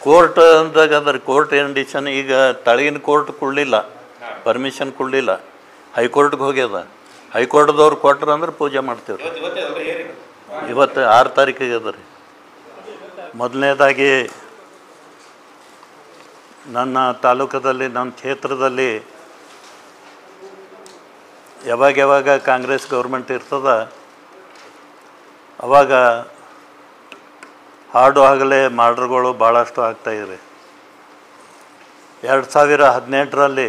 court ಅಂದಾಗ ಅಂದ್ರೆ court condition ಈಗ ತಳಗಿನ ಕೋರ್ಟ್ ಕೊಡಲಿಲ್ಲ ಪರ್ಮಿಷನ್ ಕೊಡಲಿಲ್ಲ ಹೈಕೋರ್ಟ್ಗೆ ಹೋಗ್ಯದ ಹೈಕೋರ್ಟ್ದವ್ರು ಕೊಟ್ರು ಅಂದ್ರೆ ಪೂಜೆ ಮಾಡ್ತೀವಿ ರೀ ಇವತ್ತು ಇವತ್ತೇ ಅಲ್ರಿ ಹೇರಿ ಇವತ್ತು ಆರು ತಾರೀಕಿಗೆ ಅದ ರೀ ಮೊದಲನೇದಾಗಿ ನನ್ನ ತಾಲೂಕದಲ್ಲಿ ನನ್ನ ಕ್ಷೇತ್ರದಲ್ಲಿ ಯಾವಾಗ ಯಾವಾಗ ಕಾಂಗ್ರೆಸ್ ಗೌರ್ಮೆಂಟ್ ಇರ್ತದ ಅವಾಗ ಹಾಡು ಹಗಲೇ ಮರ್ಡರ್ಗಳು ಭಾಳಷ್ಟು ಆಗ್ತಾಯಿದೆ ಎರಡು ಸಾವಿರ ಹದಿನೆಂಟರಲ್ಲಿ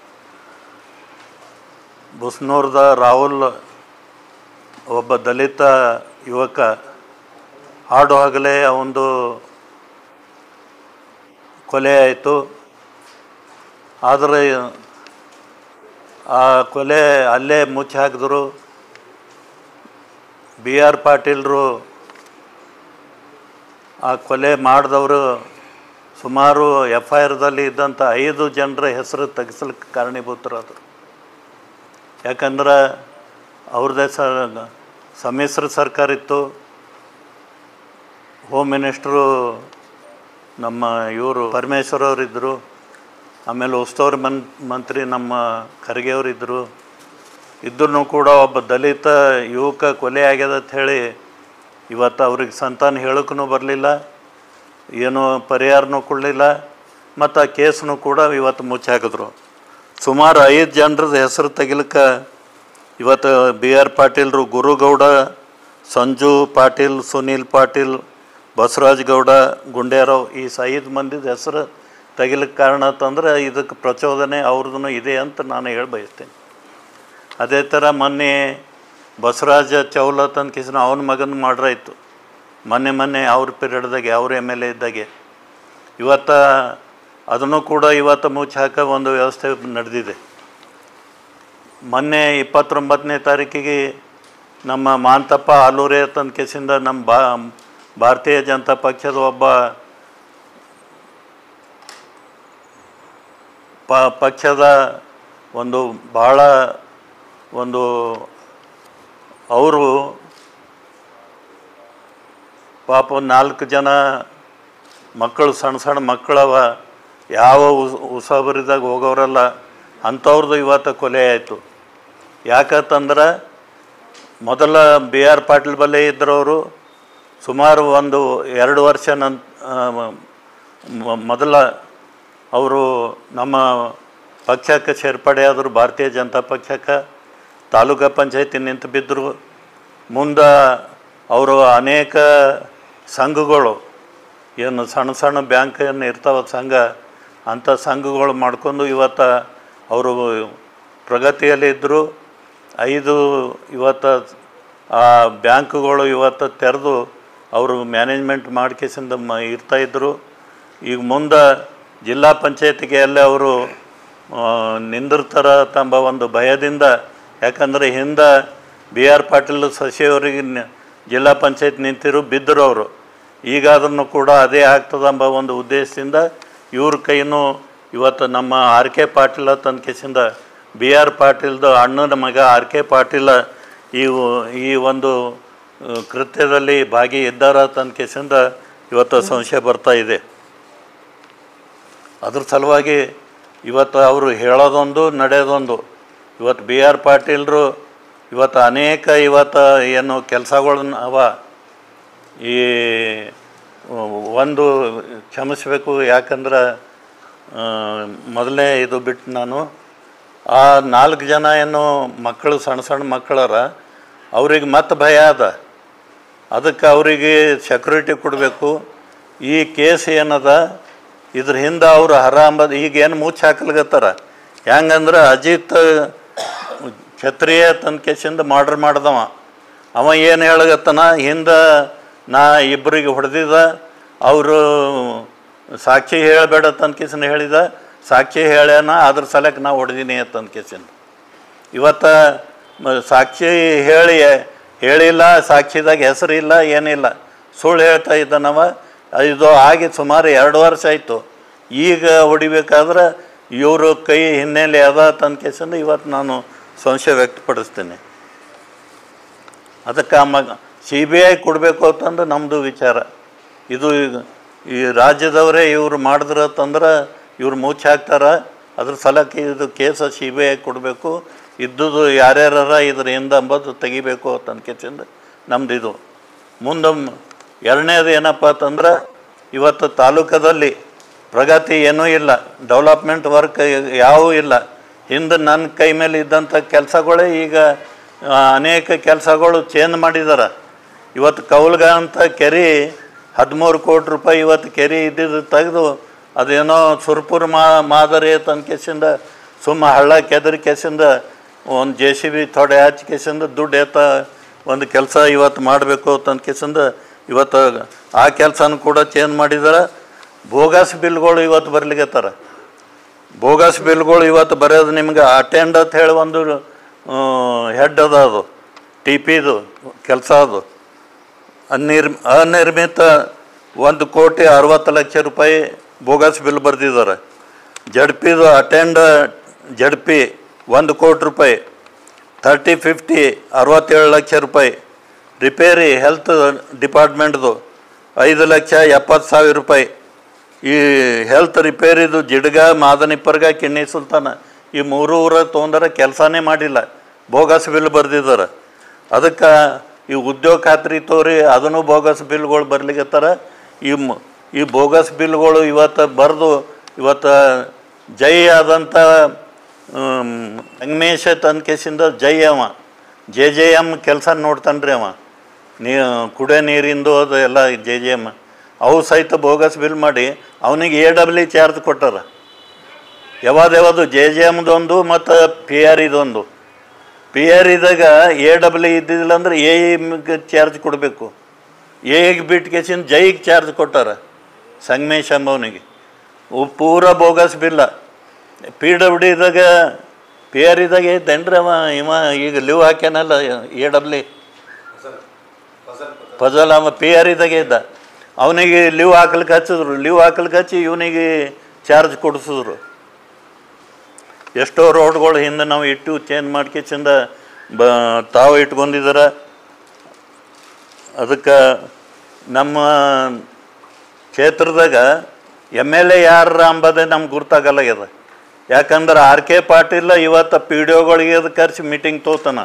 ಬುಸ್ನೂರ್ದ ರಾಹುಲ್ ಒಬ್ಬ ದಲಿತ ಯುವಕ ಹಾಡು ಹಗಲೇ ಒಂದು ಕೊಲೆ ಆಯಿತು ಆದರೆ ಆ ಕೊಲೆ ಅಲ್ಲೇ ಮುಚ್ಚಿ ಹಾಕಿದ್ರು ಬಿ ಆರ್ ಪಾಟೀಲ್ರು ಆ ಕೊಲೆ ಮಾಡಿದವರು ಸುಮಾರು ಎಫ್ ಐ ಆರ್ದಲ್ಲಿ ಇದ್ದಂಥ ಐದು ಜನರ ಹೆಸರು ತೆಗೆಸಲಿಕ್ಕೆ ಕಾರಣೀಭೂತರಾದರು ಯಾಕಂದ್ರೆ ಅವ್ರದ್ದೇ ಸ ಸಮ್ಮಿಶ್ರ ಸರ್ಕಾರ ಇತ್ತು ಹೋಮ್ ಮಿನಿಸ್ಟ್ರು ನಮ್ಮ ಇವರು ಪರಮೇಶ್ವರ್ ಅವರಿದ್ದರು ಆಮೇಲೆ ಉಸ್ತುವಾರಿ ಮನ್ ಮಂತ್ರಿ ನಮ್ಮ ಖರ್ಗೆ ಅವರಿದ್ದರು ಇದ್ರೂ ಕೂಡ ಒಬ್ಬ ದಲಿತ ಯುವಕ ಕೊಲೆ ಆಗ್ಯದ ಅಂತ ಹೇಳಿ ಇವತ್ತು ಅವ್ರಿಗೆ ಸಂತಾನ ಹೇಳೋಕ್ಕೂ ಬರಲಿಲ್ಲ ಏನೂ ಪರಿಹಾರನೂ ಕೊಡಲಿಲ್ಲ ಮತ್ತು ಆ ಕೇಸನ್ನು ಕೂಡ ಇವತ್ತು ಮುಚ್ಚಾಕಿದ್ರು ಸುಮಾರು ಐದು ಜನರದ ಹೆಸರು ತೆಗಿಲಿಕ್ಕೆ ಇವತ್ತು ಬಿ ಆರ್ ಪಾಟೀಲ್ರು ಗುರುಗೌಡ ಸಂಜು ಪಾಟೀಲ್ ಸುನೀಲ್ ಪಾಟೀಲ್ ಬಸವರಾಜ್ ಗೌಡ ಗುಂಡೇರಾವ್ ಈ ಸ ಐದು ಮಂದಿದ ಹೆಸರು ತೆಗಿಲಿಕ್ಕೆ ಕಾರಣ ಅಂತಂದ್ರೆ ಇದಕ್ಕೆ ಪ್ರಚೋದನೆ ಅವ್ರದ್ದು ಇದೆ ಅಂತ ನಾನು ಹೇಳಿ ಬಯಸ್ತೇನೆ ಅದೇ ಥರ ಮೊನ್ನೆ ಬಸವರಾಜ ಚೌಲತ್ ಅಂತ ಕಿಸನ ಅವನ ಮಗನ ಮಾಡ್ರ ಇತ್ತು ಮೊನ್ನೆ ಮೊನ್ನೆ ಅವ್ರ ಪೀರಿಯಡ್ದಾಗೆ ಅವ್ರ ಎಮ್ ಎಲ್ ಎ ಇದ್ದಾಗೆ ಇವತ್ತು ಅದನ್ನು ಕೂಡ ಇವತ್ತು ಮುಚ್ಚಿ ಹಾಕೋ ಒಂದು ವ್ಯವಸ್ಥೆ ನಡೆದಿದೆ ಮೊನ್ನೆ ಇಪ್ಪತ್ತೊಂಬತ್ತನೇ ತಾರೀಕಿಗೆ ನಮ್ಮ ಮಾಂತಪ್ಪ ಆಲೂರೆ ತಂದ ಕೇಸಿಂದ ನಮ್ಮ ಬಾ ಭಾರತೀಯ ಜನತಾ ಪಕ್ಷದ ಒಬ್ಬ ಪ ಪಕ್ಷದ ಒಂದು ಭಾಳ ಒಂದು ಅವರು ಪಾಪ ಒಂದ್ ನಾಲ್ಕು ಜನ ಮಕ್ಕಳು ಸಣ್ಣ ಸಣ್ಣ ಮಕ್ಕಳವ ಯಾವ ಉಸ್ ಉಸಾಬರಿದಾಗ ಹೋಗೋರಲ್ಲ ಅಂಥವ್ರದ್ದು ಇವತ್ತು ಕೊಲೆ ಆಯಿತು ಯಾಕಂತಂದ್ರೆ ಮೊದಲ ಬಿ ಆರ್ ಪಾಟೀಲ್ ಬಲ್ಲೆ ಇದ್ದರವರು ಸುಮಾರು ಒಂದು ಎರಡು ವರ್ಷ ನನ್ ಆ, ಮ- ಮೊದಲ ಅವರು ನಮ್ಮ ಪಕ್ಷಕ್ಕೆ ಸೇರ್ಪಡೆ ಆದರು ಭಾರತೀಯ ಜನತಾ ಪಕ್ಷಕ್ಕೆ ತಾಲೂಕು ಪಂಚಾಯತಿ ನಿಂತು ಬಿದ್ದರು ಮುಂದೆ ಅವರು ಅನೇಕ ಸಂಘಗಳು ಏನು ಸಣ್ಣ ಸಣ್ಣ ಬ್ಯಾಂಕ್ ಏನು ಇರ್ತಾವ ಸಂಘ ಅಂಥ ಸಂಘಗಳು ಮಾಡ್ಕೊಂಡು ಇವತ್ತು ಅವರು ಪ್ರಗತಿಯಲ್ಲಿ ಇದ್ದರು ಐದು ಇವತ್ತು ಆ ಬ್ಯಾಂಕ್ಗಳು ಇವತ್ತು ತೆರೆದು ಅವರು ಮ್ಯಾನೇಜ್ಮೆಂಟ್ ಮಾಡ್ಕೇಸಿಂದ ಮ ಇರ್ತಾಯಿದ್ರು ಈಗ ಮುಂದೆ ಜಿಲ್ಲಾ ಪಂಚಾಯತಿಗೆ ಎಲ್ಲ ಅವರು ನಿಂದಿರ್ತಾರ ತಂಬ ಒಂದು ಭಯದಿಂದ ಯಾಕಂದರೆ ಹಿಂದೆ ಬಿ ಆರ್ ಪಾಟೀಲ್ ಶಶಿಯವರಿಗೆ ನ- ಜಿಲ್ಲಾ ಪಂಚಾಯತ್ ನಿಂತಿರು ಬಿದ್ದರು ಅವರು ಈಗಾದ್ರೂ ಕೂಡ ಅದೇ ಆಗ್ತದಂಬ ಒಂದು ಉದ್ದೇಶದಿಂದ ಇವ್ರ ಕೈನೂ ಇವತ್ತು ನಮ್ಮ ಆರ್ ಕೆ ಪಾಟೀಲ ತಂದ ಕೇಸಿಂದ ಬಿ ಆರ್ ಪಾಟೀಲ್ದು ಅಣ್ಣನ ಮಗ ಆರ್ ಕೆ ಪಾಟೀಲ ಈ ಒ- ಈ ಒಂದು ಆ, ಕೃತ್ಯದಲ್ಲಿ ಭಾಗಿ ಇದ್ದಾರ ತಂದ ಕೇಸಿಂದ ಇವತ್ತು ಸಂಶಯ ಬರ್ತಾ ಇದೆ ಅದ್ರ ಸಲುವಾಗಿ ಇವತ್ತು ಅವರು ಹೇಳೋದೊಂದು ನಡೆಯೋದೊಂದು ಇವತ್ತು ಬಿ ಆರ್ ಪಾಟೀಲ್ರು ಇವತ್ತು ಅನೇಕ ಇವತ್ತು ಏನು ಕೆಲಸಗಳನ್ನ ಅವ ಈ ಒಂದು ಕ್ಷಮಿಸಬೇಕು ಯಾಕಂದ್ರೆ ಆ, ಮೊದಲನೇ ಇದು ಬಿಟ್ಟು ನಾನು ಆ ನಾಲ್ಕು ಜನ ಏನು ಮಕ್ಕಳು ಸಣ್ಣ ಸಣ್ಣ ಮಕ್ಕಳರ ಅವ್ರಿಗೆ ಮತ್ತೆ ಭಯ ಅದ ಅದಕ್ಕೆ ಅವರಿಗೆ ಸೆಕ್ಯೂರಿಟಿ ಕೊಡಬೇಕು ಈ ಕೇಸ್ ಏನದ ಇದ್ರ ಹಿಂದೆ ಅವರು ಹರ ಅಂಬದು ಈಗ ಏನು ಮುಚ್ಚಿ ಹಾಕ್ಲಿಕತ್ತಾರ ಹೆಂಗಂದ್ರೆ ಅಜಿತ್ ಕ್ಷತ್ರಿಯ ತನ್ನ ಕೇಸಿಂದ ಮರ್ಡರ್ ಮಾಡ್ದವ ಅವ ಏನು ಹೇಳಗತ್ತನ ಹಿಂದೆ ನಾ ಇಬ್ಬರಿಗೆ ಹೊಡೆದಿದ್ದ ಅವರು ಸಾಕ್ಷಿ ಹೇಳಬೇಡ ತನ್ನ ಕೇಸಿನ ಹೇಳಿದ ಸಾಕ್ಷಿ ಹೇಳ್ಯಾನ ಅದ್ರ ಸಲಕ್ಕೆ ನಾ ಹೊಡೆದೀನಿ ಅಂತಂದ ಕೇಸಿಂದ ಇವತ್ತು ಮ- ಸಾಕ್ಷಿ ಹೇಳಿ ಹೇಳಿಲ್ಲ ಸಾಕ್ಷಿದಾಗ ಹೆಸರಿಲ್ಲ ಏನಿಲ್ಲ ಸುಳ್ಳು ಹೇಳ್ತಾ ಇದ್ದಾನವ ಇದು ಆಗಿ ಸುಮಾರು ಎರಡು ವರ್ಷ ಆಯಿತು ಈಗ ಹೊಡಿಬೇಕಾದ್ರೆ ಇವರು ಕೈ ಹಿನ್ನೆಲೆ ಅದ ತಂದ ಕೇಸಿಂದ ಇವತ್ತು ನಾನು ಸಂಶಯ ವ್ಯಕ್ತಪಡಿಸ್ತೇನೆ ಅದಕ್ಕೆ ಆ ಮಗ ಸಿ ಬಿ ಐ ಕೊಡಬೇಕು ಅಂತಂದು ನಮ್ಮದು ವಿಚಾರ ಇದು ಈಗ ಈ ರಾಜ್ಯದವರೇ ಇವ್ರು ಮಾಡಿದ್ರತ್ತಂದ್ರೆ ಇವ್ರು ಮುಚ್ಚಿ ಹಾಕ್ತಾರ ಅದ್ರ ಸಲಕ್ಕೆ ಇದು ಕೇಸ ಸಿ ಬಿ ಐ ಕೊಡಬೇಕು ಇದ್ದುದು ಯಾರ್ಯಾರ ಇದರಿಂದ ಅಂಬೋದು ತೆಗಿಬೇಕು ಅಂತ ಅನ್ಕೆಸಿಂದ ನಮ್ದು ಇದು ಮುಂದೆ ಎರಡನೇದು ಏನಪ್ಪ ಅಂತಂದ್ರೆ ಇವತ್ತು ತಾಲೂಕದಲ್ಲಿ ಪ್ರಗತಿ ಏನೂ ಇಲ್ಲ ಡೆವಲಪ್ಮೆಂಟ್ ವರ್ಕ್ ಯಾವೂ ಇಲ್ಲ ಹಿಂದೆ ನನ್ನ ಕೈ ಮೇಲೆ ಇದ್ದಂಥ ಕೆಲಸಗಳೇ ಈಗ ಆ, ಅನೇಕ ಕೆಲಸಗಳು ಚೇಂಜ್ ಮಾಡಿದ್ದಾರೆ ಇವತ್ತು ಕೌಲ್ಗ ಅಂತ ಕೆರೆ ಹದಿಮೂರು ಕೋಟಿ ರೂಪಾಯಿ ಇವತ್ತು ಕೆರೆ ಇದ್ದಿದ್ದು ತೆಗೆದು ಅದೇನೋ ಸುರ್ಪುರ್ ಮಾ ಮಾದರಿ ತನ್ಕೆಸಿಂದ ಸುಮ್ಮ ಹಳ್ಳ ಕೆದರಿ ಕೆಸಿಂದ ಒಂದು ಜೆ ಸಿ ಬಿ ಥೊಡೆ ಹಚ್ಚಿ ಕೆಸಿಂದ ದುಡ್ಡು ಏತ ಒಂದು ಕೆಲಸ ಇವತ್ತು ಮಾಡಬೇಕು ತನ್ಕೆಸಿಂದ ಇವತ್ತು ಆ ಕೆಲಸನೂ ಕೂಡ ಚೇಂಜ್ ಮಾಡಿದ್ದಾರೆ ಬೋಗಸ್ ಬಿಲ್ಗಳು ಇವತ್ತು ಬರ್ಲಿಕತ್ತಾರ ಬೋಗಸ್ ಬಿಲ್ಗಳು ಇವತ್ತು ಬರೆಯೋದು ನಿಮ್ಗೆ ಅಟೆಂಡ್ ಅಂತ ಹೇಳಿ ಒಂದು ಹೆಡ್ ಅದ ಅದು ಟಿ ಪಿದು ಕೆಲಸ ಅದು ಅನಿರ್ ಅನಿರ್ಮಿತ ಒಂದು ಕೋಟಿ ಅರವತ್ತು ಲಕ್ಷ ರೂಪಾಯಿ ಬೋಗಸ್ ಬಿಲ್ ಬರೆದಿದ್ದಾರೆ ಜಡ್ಪಿದು ಅಟೆಂಡ್ ಜಡ್ಪಿ ಒಂದು ಕೋಟಿ ರೂಪಾಯಿ ತರ್ಟಿ ಫಿಫ್ಟಿ ಅರವತ್ತೇಳು ಲಕ್ಷ ರೂಪಾಯಿ ರಿಪೇರಿ ಹೆಲ್ತ್ ಡಿಪಾರ್ಟ್ಮೆಂಟ್ದು ಐದು ಲಕ್ಷ ಎಪ್ಪತ್ತು ಸಾವಿರ ರೂಪಾಯಿ ಈ ಹೆಲ್ತ್ ರಿಪೇರಿದು ಜಿಡ್ಗ ಮಾದನಿಪ್ಪರ್ಗ ಕಿಣ್ಣಿ ಸುಲ್ತಾನ ಈ ಮೂರು ಊರ ತೊಗೊಂಡಾರ ಕೆಲಸನೇ ಮಾಡಿಲ್ಲ ಬೋಗಸ್ ಬಿಲ್ ಬರೆದಿದ್ದಾರೆ ಅದಕ್ಕೆ ಈ ಉದ್ಯೋಗ ಖಾತ್ರಿ ತೋರಿ ಅದನ್ನು ಬೋಗಸ್ ಬಿಲ್ಗಳು ಬರ್ಲಿಕತ್ತಾರ ಈ ಮ್- ಈ ಬೋಗಸ್ ಬಿಲ್ಗಳು ಇವತ್ತು ಬರೆದು ಇವತ್ತು ಜೈ ಆದಂಥ ಸಂಗಮೇಶ ತನ್ಕೇಸಿಂದ ಜೈ ಅವ ಜೆ ಜೆ ಎಮ್ ಕೆಲಸ ನೋಡ್ತಾನ್ರಿ ಅವ ನೀ ಕುಡಿಯೋ ನೀರಿಂದು ಅದು ಎಲ್ಲ ಜೆ ಜೆ ಎಮ್ ಅವು ಸಹಿತ ಬೋಗಸ್ ಬಿಲ್ ಮಾಡಿ ಅವನಿಗೆ ಎ ಡಬ್ಲ್ಯೂ ಚಾರ್ಜ್ ಕೊಟ್ಟಾರ ಯಾವ್ದು ಯಾವುದು ಜೆ ಜೆ ಎಮ್ದೊಂದು ಮತ್ತು ಪಿ ಆರ್ ಇದೊಂದು ಪಿ ಆರ್ ಇದಾಗ ಎ ಡಬ್ಲ್ಯೂ ಇದ್ದಿದ್ದಿಲ್ಲ ಅಂದ್ರೆ ಎ ಚಾರ್ಜ್ ಕೊಡಬೇಕು ಎಗೆ ಬಿಟ್ಟು ಕೇಸಿಂದ ಜೈಗೆ ಚಾರ್ಜ್ ಕೊಟ್ಟಾರ ಸಂಗಮೇಶ್ ಅಂಬವನಿಗೆ ಅವು ಪೂರ ಬೋಗಸ್ ಬಿಲ್ಲ ಪಿ ಡಬ್ಲ್ಯೂ ಡಿದಾಗ ಪಿ ಆರ್ ಇದಾಗ ಇದ್ದೇನ್ರಿ ಅವ ಇವ ಈಗ ಲೀವ್ ಹಾಕ್ಯಾನಲ್ಲ ಎ ಡಬ್ಲ್ಯೂ ಫಜಲ್ ಅವ ಪಿ ಆರ್ ಇದಾಗೆ ಇದ್ದ ಅವನಿಗೆ ಲೀವ್ ಹಾಕ್ಲಿಕ್ಕೆ ಹಚ್ಚಿದ್ರು ಲೀವ್ ಹಾಕ್ಲಿಕ್ಕೆ ಹಚ್ಚಿ ಇವನಿಗೆ ಚಾರ್ಜ್ ಕೊಡಿಸಿದ್ರು ಎಷ್ಟೋ ರೋಡ್ಗಳು ಹಿಂದೆ ನಾವು ಇಟ್ಟು ಚೇಂಜ್ ಮಾಡ್ಕೆಚಿಂದ ಬ ತಾವು ಇಟ್ಕೊಂಡಿದ್ದಾರೆ ಅದಕ್ಕೆ ನಮ್ಮ ಕ್ಷೇತ್ರದಾಗ ಎಮ್ ಎಲ್ ಎ ಯಾರ ಅಂಬದೇ ನಮ್ಗೆ ಗುರ್ತಾಗಲ್ಲಾಗ್ಯದ ಯಾಕಂದ್ರೆ ಆರ್ ಕೆ ಪಾಟೀಲ ಇವತ್ತು ಪಿ ಡಿ ಒಗಳಿಗೆ ಅದು ಕರೆಸಿ ಮೀಟಿಂಗ್ ತೊಗೋತಾನ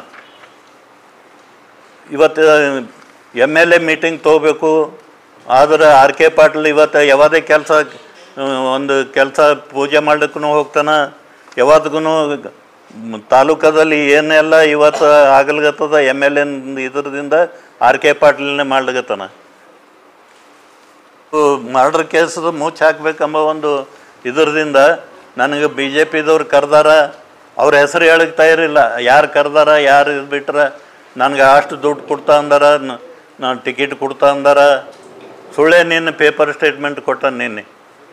ಇವತ್ತು ಎಮ್ ಎಲ್ ಎ ಮೀಟಿಂಗ್ ತೊಗೋಬೇಕು ಆದ್ರೆ ಆರ್ ಕೆ ಪಾಟೀಲ್ ಇವತ್ತು ಯಾವುದೇ ಕೆಲಸ ಒಂದು ಕೆಲಸ ಪೂಜೆ ಮಾಡ್ಲಿಕ್ಕೂ ಹೋಗ್ತಾನೆ ಯಾವತ್ತಿಗೂ ತಾಲೂಕದಲ್ಲಿ ಏನೆಲ್ಲ ಇವತ್ತು ಆಗ್ಲಿಗತ್ತದ ಎಮ್ ಎಲ್ ಎನ್ ಇದ್ರದಿಂದ ಆರ್ ಕೆ ಪಾಟೀಲ್ನೇ ಮಾಡ್ಲಿಗತ್ತಾನ ಮರ್ಡರ್ ಕೇಸದು ಮುಚ್ಚಿ ಹಾಕ್ಬೇಕೆಂಬ ಒಂದು ಇದರದಿಂದ ನನಗೆ ಬಿ ಜೆ ಪಿದವ್ರು ಕರೆದಾರ ಅವ್ರ ಹೆಸರು ಹೇಳಕ್ಕೆ ತಯಾರಿಲ್ಲ ಯಾರು ಕರೆದಾರ ಯಾರು ಇದು ಬಿಟ್ರೆ ನನಗೆ ಅಷ್ಟು ದುಡ್ಡು ಕೊಡ್ತಾ ಅಂದಾರ ನಾನು ಟಿಕೆಟ್ ಕೊಡ್ತಾ ಅಂದಾರ ಸುಳ್ಳೇ ನಿನ್ನ ಪೇಪರ್ ಸ್ಟೇಟ್ಮೆಂಟ್ ಕೊಟ್ಟ ನಿನ್ನೆ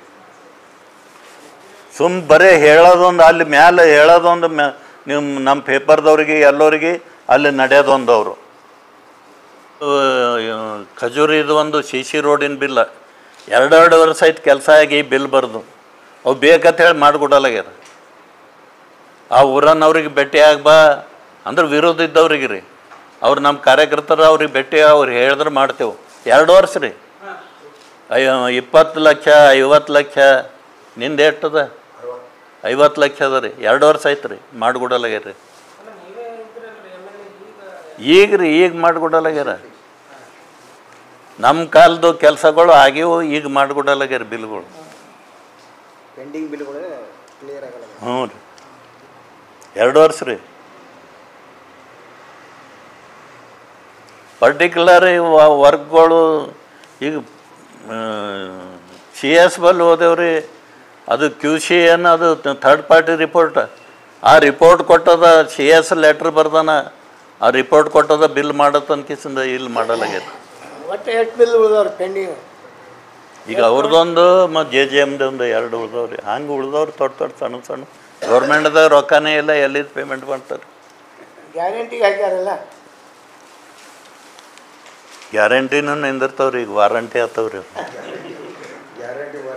ಸುಮ್ ಬರೀ ಹೇಳೋದೊಂದು ಅಲ್ಲಿ ಮ್ಯಾಲೆ ಹೇಳೋದೊಂದು ಮ್ಯಾ ನಿಮ್ಮ ನಮ್ಮ ಪೇಪರ್ದವ್ರಿಗೆ ಎಲ್ಲರಿಗೆ ಅಲ್ಲಿ ನಡೆಯೋದೊಂದು ಅವರು ಖಜೂರಿದು ಒಂದು ಸಿ ಸಿ ರೋಡಿನ ಬಿಲ್ಲ ಎರಡೆರಡು ವರ್ಷ ಆಯ್ತು ಕೆಲಸ ಆಗಿ ಬಿಲ್ ಬರ್ದು ಅವು ಬೇಕಂತ ಹೇಳಿ ಮಾಡಿಕೊಡಲಾಗ್ಯಾರ ಆ ಊರನ್ನವ್ರಿಗೆ ಭೇಟಿ ಆಗ್ಬಾ ಅಂದ್ರೆ ವಿರೋಧ ಇದ್ದವ್ರಿಗೆ ರೀ ಅವ್ರು ನಮ್ಮ ಕಾರ್ಯಕರ್ತರ ಅವ್ರಿಗೆ ಭೇಟಿ ಅವ್ರು ಹೇಳಿದ್ರೆ ಮಾಡ್ತೇವೆ ಎರಡು ವರ್ಷ ರೀ ಅಯ್ಯೋ ಇಪ್ಪತ್ತು ಲಕ್ಷ ಐವತ್ತು ಲಕ್ಷ ನಿಂದು ಎಷ್ಟದ ಐವತ್ತು ಲಕ್ಷ ಅದ ರೀ ಎರಡು ವರ್ಷ ಆಯ್ತು ರೀ ಮಾಡಿಕೊಡಲಾಗ್ಯಾರ ರೀ ಈಗ ರೀ ಈಗ ಮಾಡಿಕೊಡಲಾಗ್ಯಾರ ನಮ್ಮ ಕಾಲದ ಕೆಲಸಗಳು ಆಗಿವು ಈಗ ಮಾಡಿಕೊಡಲಾಗ್ಯಾರ ಬಿಲ್ಗಳು ಪೆಂಡಿಂಗ್ ಬಿಲ್ಗಳು ಕ್ಲಿಯರ್ ಆಗಲ್ಲ ಹ್ಞೂ ರೀ ಎರಡು ವರ್ಷ ರೀ ಪರ್ಟಿಕ್ಯುಲರ್ ವರ್ಕ್ಗಳು ಈಗ ಸಿ ಎಸ್ ಬಲ್ಲಿ ಹೋದೆವ್ರಿ ಅದು ಕ್ಯೂ ಸಿ ಏನು ಅದು ಥರ್ಡ್ ಪಾರ್ಟಿ ರಿಪೋರ್ಟ್ ಆ ರಿಪೋರ್ಟ್ ಕೊಟ್ಟದ ಸಿ ಎಸ್ ಲೆಟ್ರ್ ಬರ್ದಾನ ಆ ರಿಪೋರ್ಟ್ ಕೊಟ್ಟದ ಬಿಲ್ ಮಾಡತ್ತ ಅನ್ಕಿಸಿಂದ ಇಲ್ಲಿ ಮಾಡಲಾಗ್ಯದ ಒಟ್ಟು ಎಷ್ಟು ಬಿಲ್ ಉಳಿದವ್ರು ಪೆಂಡಿಂಗ್ ಈಗ ಅವ್ರದ್ದೊಂದು ಮತ್ತು ಜೆ ಜೆ ಎಮ್ದೊಂದು ಎರಡು ಉಳ್ದವ್ರಿ ಹಂಗೆ ಉಳ್ದವ್ರು ದೊಡ್ಡ ದೊಡ್ಡ ಸಣ್ಣ ಸಣ್ಣ ಗೌರ್ಮೆಂಟ್ದಾಗ ರೊಕ್ಕನೇ ಇಲ್ಲ ಎಲ್ಲಿದ್ದು ಪೇಮೆಂಟ್ ಮಾಡ್ತಾರೆ ಗ್ಯಾರಂಟಿಗೆ ಹಾಕ್ಯಾರಲ್ಲ ಗ್ಯಾರಂಟಿನೂ ನಿಂದಿರ್ತಾವ್ರಿ ಈಗ ವಾರಂಟಿ ಆತವ್ರಿ ಗ್ಯಾರಂಟಿ